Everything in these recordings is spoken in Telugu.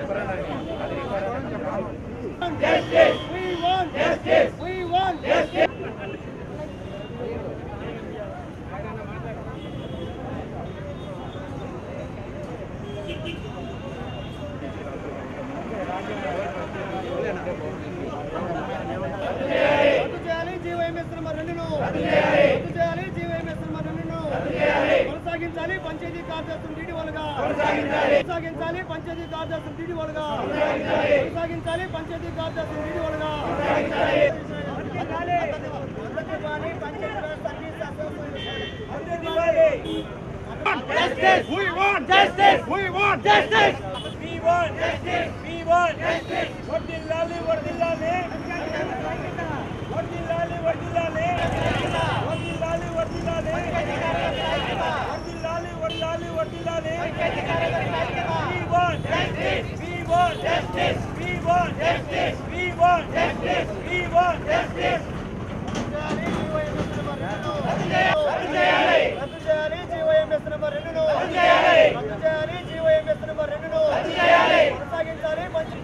We want justice. We want justice. రద్దు చేయాలి జీవోఎంఎస్ నెంబర్ రెండును రద్దు చేయాలి జీవోఎంఎస్ నెంబర్ రెండును కొనసాగించాలి పంచాయతీ కార్యదర్శులు డీడీఓలుగా కొనసాగించాలి పంచాయతీ కార్యదర్శులు డీడీఓలుగా కొనసాగించాలి పంచాయతీ కార్యదర్శులు డీడీఓలుగా Justice! We want justice! We want justice! We want justice! We want justice! వర్ధిల్లాలి వర్ధిల్లాలి వర్ధిల్లాలి వర్ధిల్లాలి వర్ధిల్లాలి వర్ధిల్లాలి వర్ధిల్లాలి వర్ధిల్లాలి వర్ధిల్లాలి We want justice! We want justice! We want justice! We want justice! We want justice! రద్దు చేయాలి జీవోఎంఎస్ నెంబర్ రెండును రద్దు చేయాలి జీవోఎంఎస్ నెంబర్ రెండును కొనసాగించాలి panchayat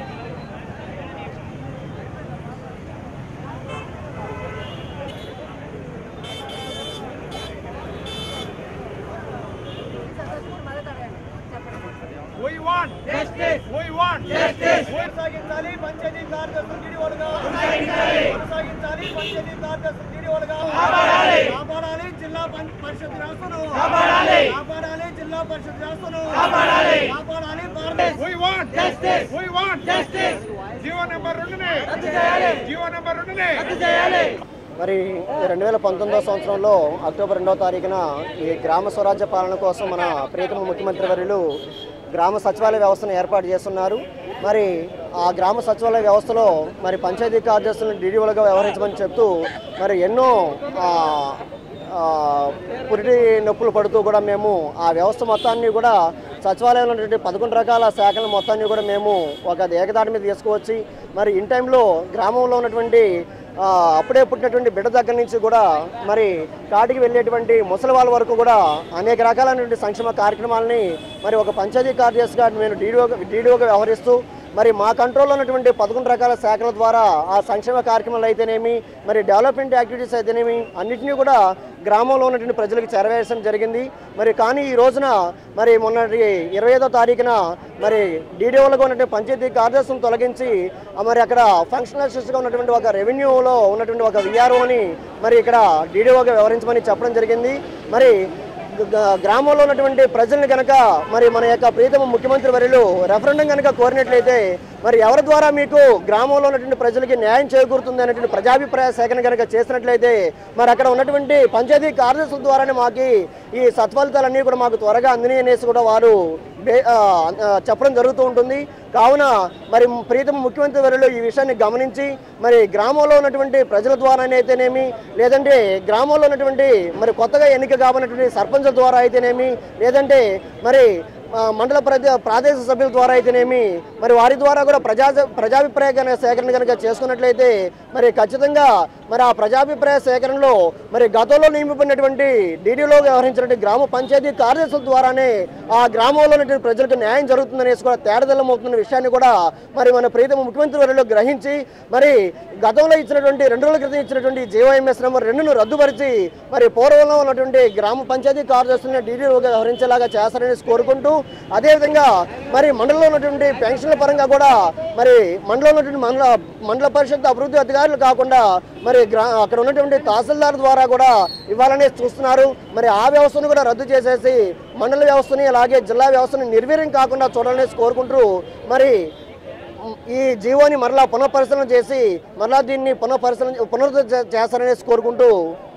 We want justice! We want justice! కొనసాగించాలి పంచాయతీ కార్యదర్శులు డీడీఓలుగా కొనసాగించాలి పంచాయతీ కార్యదర్శులు డీడీఓలుగా కాపాడాలి జిల్లా పం- పరిషత్ వ్యవస్థను కాపాడాలి జిల్లా పరిషత్ వ్యవస్థను కాపాడాలి భారత We want justice! We want justice! GO number రెండునే జీవో నెంబర్ రెండునే మరి రెండు వేల పంతొమ్మిదవ సంవత్సరంలో అక్టోబర్ రెండవ తారీఖున ఈ గ్రామ స్వరాజ్య పాలన కోసం మన ప్రియతమ ముఖ్యమంత్రి వర్యులు గ్రామ సచివాలయ వ్యవస్థను ఏర్పాటు చేస్తున్నారు మరి ఆ గ్రామ సచివాలయ వ్యవస్థలో మరి పంచాయతీ కార్యదర్శులను డీడీఓలుగా వ్యవహరించమని చెప్తూ మరి ఎన్నో ఆ, ఆ, పురిటి నొప్పులు పడుతూ కూడా మేము ఆ వ్యవస్థ మొత్తాన్ని కూడా సచివాలయంలో ఉన్నటువంటి పదకొండు రకాల శాఖల మొత్తాన్ని కూడా మేము ఒక ఏకదాటి మీద తీసుకువచ్చి మరి ఇన్ టైంలో గ్రామంలో ఉన్నటువంటి ఆ, అప్పుడే పుట్టినటువంటి బిడ్డ దగ్గర నుంచి కూడా మరి కాటికి వెళ్ళేటువంటి ముసలి వాళ్ళ వరకు కూడా అనేక రకాలైనటువంటి సంక్షేమ కార్యక్రమాలని మరి ఒక పంచాయతీ కార్యదర్శిగా నేను డీడీఓగా డీడీఓగా వ్యవహరిస్తూ మరి మా కంట్రోల్లో ఉన్నటువంటి పదకొండు రకాల శాఖల ద్వారా ఆ సంక్షేమ కార్యక్రమాలు అయితేనేమి మరి డెవలప్మెంట్ యాక్టివిటీస్ అయితేనేమి అన్నింటినీ కూడా గ్రామంలో ఉన్నటువంటి ప్రజలకు చేరవేయడం జరిగింది మరి కానీ ఈ రోజున మరి మొన్నటి ఇరవై ఐదో తారీఖున మరి డీడీఓలుగా ఉన్నటువంటి పంచాయతీ కార్యదర్శిని తొలగించి ఆ మరి అక్కడ ఫంక్షనల్ అసిస్టెంట్గా ఉన్నటువంటి ఒక రెవెన్యూలో ఉన్నటువంటి ఒక విఆర్ఓని మరి ఇక్కడ డీడీఓగా వ్యవహరించమని చెప్పడం జరిగింది మరి గ- గ్రామంలో ఉన్నటువంటి ప్రజల్ని కనుక మరి మన యొక్క ప్రీతమ ముఖ్యమంత్రి వర్యులు రెఫరెండం కనుక కోరినట్లయితే మరి ఎవరి ద్వారా మీకు గ్రామంలో ఉన్నటువంటి ప్రజలకి న్యాయం చేకూరుతుంది అనేటువంటి ప్రజాభిప్రాయ సేకరణ కనుక చేసినట్లయితే మరి అక్కడ ఉన్నటువంటి పంచాయతీ కార్యదర్శుల ద్వారానే మాకు ఈ సత్ఫలితాలన్నీ కూడా మాకు త్వరగా అందినాయి అనేసి కూడా వారు బే- ఆ, ఆ, చెప్పడం జరుగుతూ ఉంటుంది కావున మరి ప్రీతమ ముఖ్యమంత్రి వర్యులు ఈ విషయాన్ని గమనించి మరి గ్రామంలో ఉన్నటువంటి ప్రజల ద్వారానే అయితేనేమి లేదంటే గ్రామంలో ఉన్నటువంటి మరి కొత్తగా ఎన్నిక కాబడినటువంటి సర్పంచుల ద్వారా అయితేనేమి లేదంటే మరి ఆ, మండల ప్రజ ప్రాదేశిక సభ్యుల ద్వారా అయితేనేమి మరి వారి ద్వారా కూడా ప్రజా ప్రజాభిప్రాయ గన- సేకరణ కనుక చేసుకున్నట్లయితే మరి ఖచ్చితంగా మరి ఆ ప్రజాభిప్రాయ సేకరణలో మరి గతంలో నియమిపోయినటువంటి డీడీలో వ్యవహరించినటువంటి గ్రామ పంచాయతీ కార్యదర్శుల ద్వారానే ఆ గ్రామంలో ఉన్నటువంటి ప్రజలకు న్యాయం జరుగుతుందనేసి కూడా తేడదల్లం అవుతున్న విషయాన్ని కూడా మరి మన ప్రీతమ ముఖ్యమంత్రి వర్యులు గ్రహించి మరి గతంలో ఇచ్చినటువంటి రెండు రోజుల క్రితం ఇచ్చినటువంటి జీవోఎంఎస్ నెంబర్ రెండును రద్దుపరిచి మరి పూర్వంలో ఉన్నటువంటి గ్రామ పంచాయతీ కార్యదర్శులను డీడీఓగా వ్యవహరించేలాగా చేస్తారనేసి కోరుకుంటూ అదేవిధంగా మరి మండలంలో ఉన్నటువంటి పెన్షన్ల పరంగా కూడా మరి మండలంలో ఉన్నటువంటి మండల మండల పరిషత్ అభివృద్ధి అధికారులు కాకుండా మరి గ్రా అక్కడ ఉన్నటువంటి తహసీల్దార్ ద్వారా కూడా ఇవ్వాలనే చూస్తున్నారు మరి ఆ వ్యవస్థను కూడా రద్దు చేసేసి మండల వ్యవస్థని అలాగే జిల్లా వ్యవస్థని నిర్వీర్యం కాకుండా చూడాలనేసి కోరుకుంటూ మరి ఈ జీవోని మరలా పునఃపరిశీలన చేసి మరలా దీన్ని పునఃపరిశీలన పునరుద్ధరణ చేస్తారనేసి కోరుకుంటూ